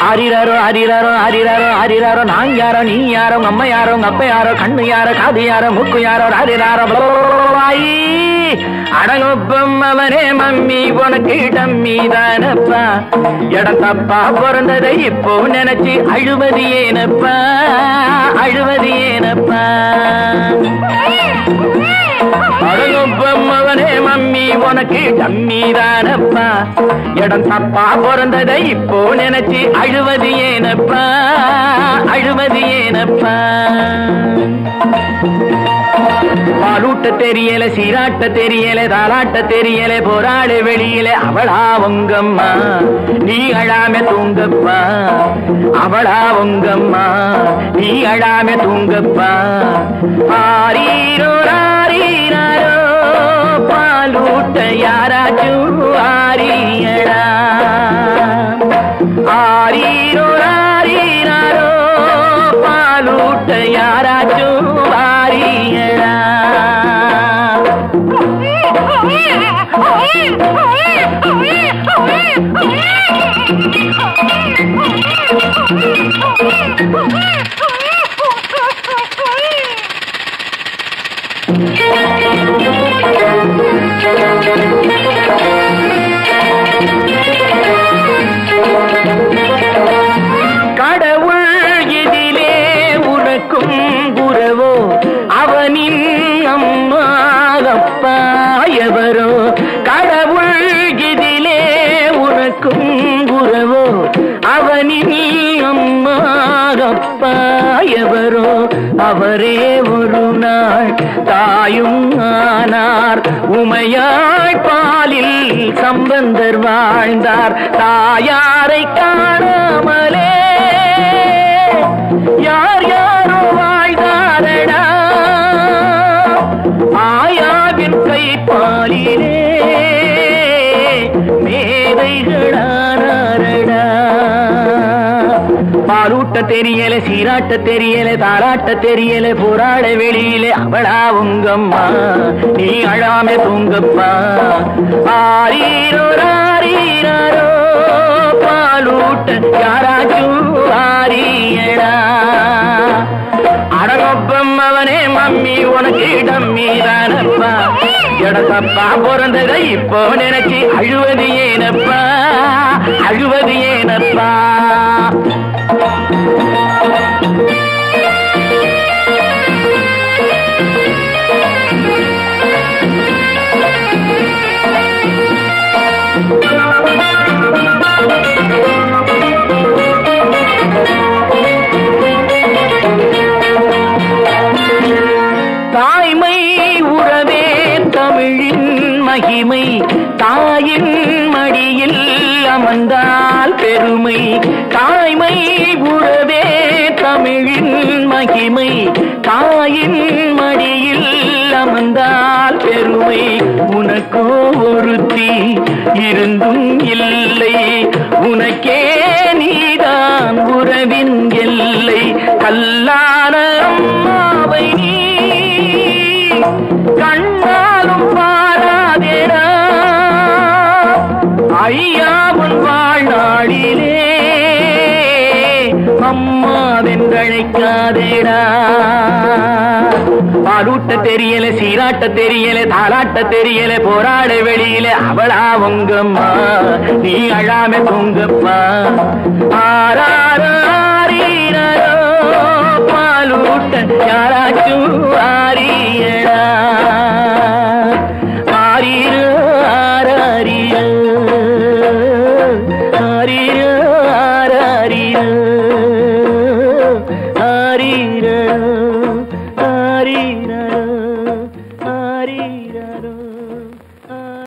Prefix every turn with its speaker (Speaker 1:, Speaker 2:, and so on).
Speaker 1: ஆரிராரோ ஆரிராரோ ஆரிராரோ ஆரிராரோ நான் யாரோ நீ யாரோ உங்க அம்மா யாரோ உங்க அப்பா யாரோ கண்ணு யாரோ காது யாரோ மூக்கு யாரோ ஆரிராரோ ஆயி அடங்கொப்பம் அவனே மம்மி உனக்கு டம்மி தானப்பா இடம் தப்பா பிறந்ததை இப்போ நினைச்சு அழுவது ஏனப்பா அழுவது ஏனப்பா அடங்கொப்பம் அவனே மம்மி உனக்கு டம்மி தானப்பா இடம் தப்பா பிறந்ததை இப்போ நினைச்சு அழுவது ஏனப்பா அழுவது ஏனப்பா பாலூட்ட தெரியல சீராட்ட தெரியல தாலாட்ட தெரியல போராடு வெளியில அவளா உங்கம்மா நீ அழாம தூங்கப்பா அவளா உங்கம்மா நீ அழாம தூங்கப்பா ஆரீரோ ஆரீராரோ பாலூட்ட யாராச்சும் ஆரியடா ஆரீரோ ஆரீராரோ பாலூட்ட யாராச்சும் ஆரியடா கடவுள் இதிலே உனக்கும் குரவோ அவனின் அம்மா அப்பா எவரோ கடவுள் இதிலே உனக்கும் குரவோ அவனின் அம்மா அப்பா எவரோ அவரே ஒரு நாள் தாயும் ஆனார் உமையாய் பாலில் சம்பந்தர் வாழ்ந்தார் தாயாரை காணாமலே யார் யாரோ வாழ்ந்தாரடா ஆயாவின் கை பாலிலே மேதைகளானாரடா பாலூட்ட தெரியல சீராட்ட தெரியல தாராட்ட தெரியல போராட வெளியில அவளா உங்கம்மா நீ அழாம தூங்கப்பா ஆரீரோ ஆரீராரோ பாலூட்ட யாராச்சும் ஆரியடா அடகொப்பம் அவனே மம்மி உனக்கு டம்மி தானப்பா எடத்தப்பா பிறந்ததை இப்போ நினைச்சு அழுவது ஏனப்பா அழுவது ஏனப்பா தாய்மை உறவே தமிழின் மகிமை தாயின் மடியில் அமர்ந்தால் பெருமை தாய்மை உறவே தமிழின் மகிமை தாயின் மடியில் அமர்ந்தால் பெருமை உனக்கோ ஒருத்தி இருந்தும் இல்லை உனக்கே நீதான் உறவின் எல்லை கல்லான அம்மாவை நீ கண்ணாலும் பாராதேடா ஐயாவும் வாழ்நாளிலே அம்மாவென்றழைக்காதேடா பாலூட்ட தெரியல சீராட்ட தெரியல தாலாட்ட தெரியல போராட வெளியில அவளா உங்கம்மா நீ அழாம தூங்கப்பா ஆராரா